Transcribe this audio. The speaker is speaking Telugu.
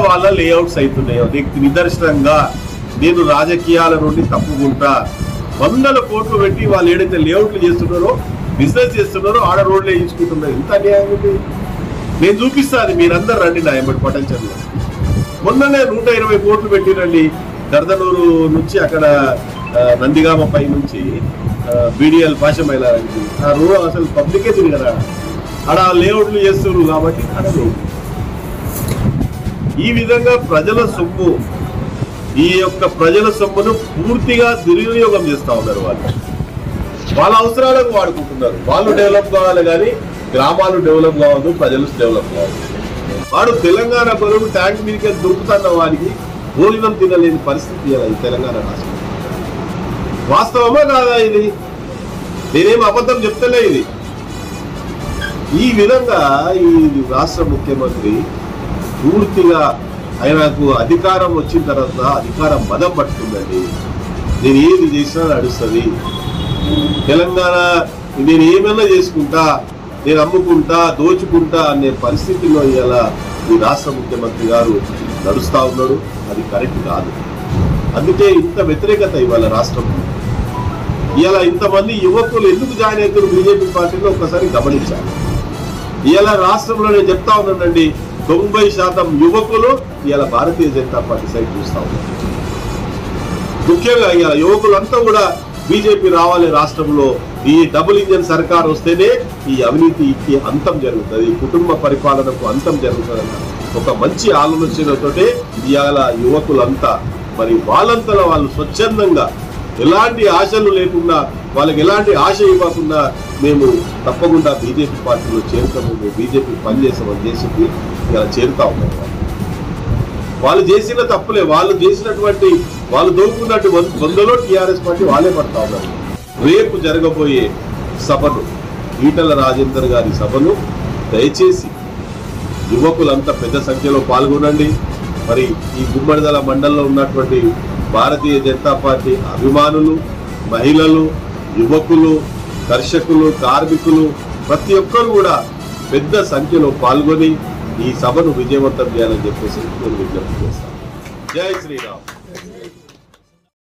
వాళ్ళ లేఅవుట్స్ అవుతున్నాయో దీనికి నిదర్శనంగా నేను రాజకీయాల నుండి తప్పుకుంటా వందల కోట్లు పెట్టి వాళ్ళు ఏదైతే లేఅవుట్లు చేస్తున్నారో బిజినెస్ చేస్తున్నారో ఆడ రోడ్లు వేయించుకుంటున్నారు ఇంత అన్యాయం ఏంటి? నేను చూపిస్తాను మీరందరూ రండి నా ఎంబడి పటంచర్లో మొన్ననే నూట ఇరవై కోట్లు పెట్టిరండి దర్దనూరు నుంచి అక్కడ ఆ, నందిగామ పై నుంచి బీడిఎల్ పాశమైలానికి ఆ రోడ్ అసలు పబ్లికే తిరిగరా ఆడ లేఅవుట్లు చేస్తున్నారు కాబట్టి ఆడ రోడ్లు ఈ విధంగా ప్రజల సొమ్ము ఈ యొక్క ప్రజల సొమ్మును పూర్తిగా దుర్వినియోగం చేస్తా ఉన్నారు వాళ్ళు వాళ్ళ అవసరాలకు వాడుకుంటున్నారు వాళ్ళు డెవలప్ కావాలి కానీ గ్రామాలు డెవలప్ కావద్దు ప్రజలు డెవలప్ కావద్దు వాడు తెలంగాణ బరువు ట్యాంక్ మీదకి దొరుకుతున్న వాడికి భోజనం తినలేని పరిస్థితి ఇవాళ ఈ తెలంగాణ రాష్ట్రం వాస్తవమా కాదా ఇది నేనేం అబద్ధం చెప్తలే ఇది ఈ విధంగా ఈ రాష్ట్ర ముఖ్యమంత్రి పూర్తిగా ఆయనకు అధికారం వచ్చిన తర్వాత అధికారం మదం పట్టుకుందండి నేను ఏది చేసినా నడుస్తుంది తెలంగాణ నేను ఏమైనా చేసుకుంటా నేను అమ్ముకుంటా దోచుకుంటా అనే పరిస్థితిలో ఇవాళ ఈ రాష్ట్ర ముఖ్యమంత్రి గారు నడుస్తా ఉన్నాడు అది కరెక్ట్ కాదు అందుకే ఇంత వ్యతిరేకత ఇవాళ రాష్ట్రంలో ఇవాళ ఇంతమంది యువకులు ఎందుకు జాయిన్ అవుతారు బీజేపీ పార్టీలో ఒక్కసారి గమనించాలి ఇవాళ రాష్ట్రంలో నేను చెప్తా ఉన్నానండి తొంభై శాతం యువకులు ఇవాళ భారతీయ జనతా పార్టీ సైడ్ చూస్తా ఉన్నారు ముఖ్యంగా ఇవాళ యువకులంతా కూడా బీజేపీ రావాలి రాష్ట్రంలో ఈ డబుల్ ఇంజన్ సర్కార్ వస్తేనే ఈ అవినీతికి అంతం జరుగుతుంది ఈ కుటుంబ పరిపాలనకు అంతం జరుగుతుంది ఒక మంచి ఆలోచనతోటే ఇవాళ యువకులంతా మరి వాళ్ళంతలో వాళ్ళు స్వచ్ఛందంగా ఎలాంటి ఆశలు లేకుండా వాళ్ళకి ఎలాంటి ఆశ ఇవ్వకుండా మేము తప్పకుండా బీజేపీ పార్టీలో చేరుతాము మేము బీజేపీ పనిచేస్తామని చేసి ఇలా చేరుతా ఉన్నాం వాళ్ళు చేసిన తప్పులే వాళ్ళు చేసినటువంటి వాళ్ళు దోపుకున్నట్టు వందలో టీఆర్ఎస్ పార్టీ వాళ్ళే పడతా ఉన్నారు రేపు జరగబోయే సభను ఈటల రాజేందర్ గారి సభను దయచేసి యువకులంతా పెద్ద సంఖ్యలో పాల్గొనండి మరి ఈ గుమ్మడిదల మండలంలో ఉన్నటువంటి భారతీయ జనతా పార్టీ అభిమానులు మహిళలు యువకులు కర్షకులు కార్మికులు ప్రతి ఒక్కరు కూడా పెద్ద సంఖ్యలో పాల్గొని ఈ సభను విజయవంతం చేయాలని చెప్పేసి నేను విజ్ఞప్తి చేస్తాను జై శ్రీరామ్